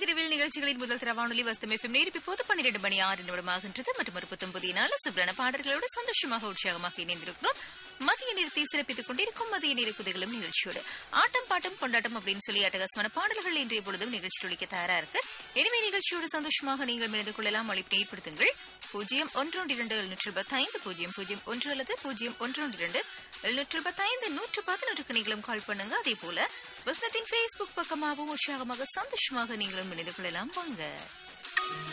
இரவில் நிகழ்ச்சிகளின் முதல் தர வானொலி வஸ்தம் எஃப்எம் நேரிப்பி போது பன்னிரண்டு மணி ஆறு நிமிடமாகின்றது மற்றும் ஒரு புத்தம்புதிய நாள் சுப்ரான பாடல்களோடு சந்தோஷமாக உற்சாகமாக இணைந்திருக்கிறோம் மதிய நிறுத்தி சிறப்பித்துக் கொண்டிருக்கும் மதிய நிறுக்குதிகளும் நிகழ்ச்சியோடு ஆட்டம் பாட்டம் கொண்டாட்டம் அப்படின்னு சொல்லி அட்டகாசமான பாடல்கள் இன்றைய பொழுதும் நிகழ்ச்சி ஒழிக்க தயாரா இருக்கு எனவே நிகழ்ச்சியோடு சந்தோஷமாக நீங்கள் இணைந்து கொள்ளலாம் அழைப்பு ஏற்படுத்துங்கள் பூஜ்ஜியம் ஒன்று இரண்டு எழுநூற்று இருபத்தைந்து பூஜ்ஜியம் பூஜ்ஜியம் ஒன்று அல்லது பூஜ்ஜியம் ஒன்று இரண்டு எழுநூற்று இருபத்தைந்து நூற்று பதினொன்றுக்கு நீங்களும் கால் பண்ணுங்க அதே போல வசனத்தின் ஃபேஸ்புக் பக்கமாகவும் உற்சாகமாக சந்தோஷமாக நீங்களும் இணைந்து கொள்ளலாம் வாங்க